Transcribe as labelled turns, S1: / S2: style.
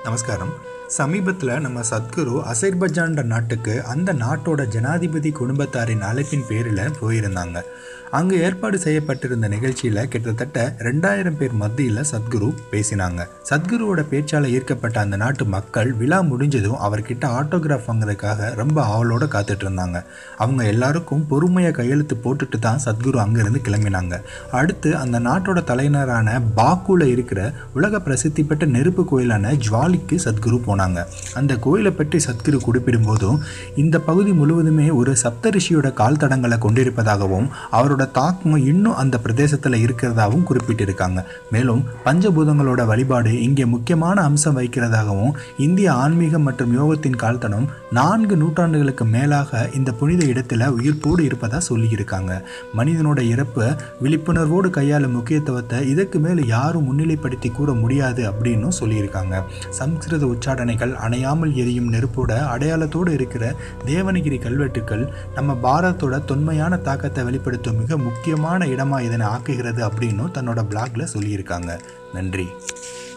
S1: நமஸ்காரம் சமீபத்தில் நம்ம சத்குரு அசர்பைஜான்ற நாட்டுக்கு அந்த நாட்டோட ஜனாதிபதி குடும்பத்தாரின் அழைப்பின் பேரில் போயிருந்தாங்க அங்கே ஏற்பாடு செய்யப்பட்டிருந்த நிகழ்ச்சியில் கிட்டத்தட்ட ரெண்டாயிரம் பேர் மத்தியில் சத்குரு பேசினாங்க சத்குருவோட பேச்சால் ஈர்க்கப்பட்ட அந்த நாட்டு மக்கள் விழா முடிஞ்சதும் அவர்கிட்ட ஆட்டோகிராஃப் வாங்குறதுக்காக ரொம்ப ஆவலோட காத்துட்டு இருந்தாங்க அவங்க எல்லாருக்கும் பொறுமையை கையெழுத்து போட்டுட்டு தான் சத்குரு அங்கேருந்து கிளம்பினாங்க அடுத்து அந்த நாட்டோட தலைநரான பாக்குல இருக்கிற உலக பிரசித்தி பெற்ற நெருப்பு கோயிலான ஜுவாலிக்கு சத்குரு போனாங்க அந்த கோயிலை பற்றி சத்குரு குறிப்பிடும் போதும் இந்த பகுதி முழுவதுமே ஒரு சப்தரிஷியோட கால் தடங்களை கொண்டிருப்பதாகவும் அவரோட தாக்கம் இன்னும் அந்த பிரதேசத்தில் இருக்கிறதாகவும் குறிப்பிட்டிருக்காங்க மேலும் பஞ்சபூதங்களோட வழிபாடு இங்கே முக்கியமான அம்சம் வகிக்கிறதாகவும் இந்திய ஆன்மீகம் மற்றும் யோகத்தின் கால்தடம் நான்கு நூற்றாண்டுகளுக்கு மேலாக இந்த புனித இடத்துல உயிர்ப்போடு இருப்பதா சொல்லியிருக்காங்க மனிதனோட இறப்பு விழிப்புணர்வோடு கையாளும் முக்கியத்துவத்தை இதற்கு மேலே யாரும் முன்னிலைப்படுத்தி கூற முடியாது அப்படின்னும் சொல்லியிருக்காங்க சம்ஸ்கிருத உச்சாடனைகள் அணையாமல் எரியும் நெருப்போட அடையாளத்தோடு இருக்கிற தேவனகிரி கல்வெட்டுக்கள் நம்ம பாரதத்தோட தொன்மையான தாக்கத்தை வெளிப்படுத்தும் மிக முக்கியமான இடமா இதனை ஆக்குகிறது அப்படின்னும் தன்னோட பிளாக்ல சொல்லியிருக்காங்க நன்றி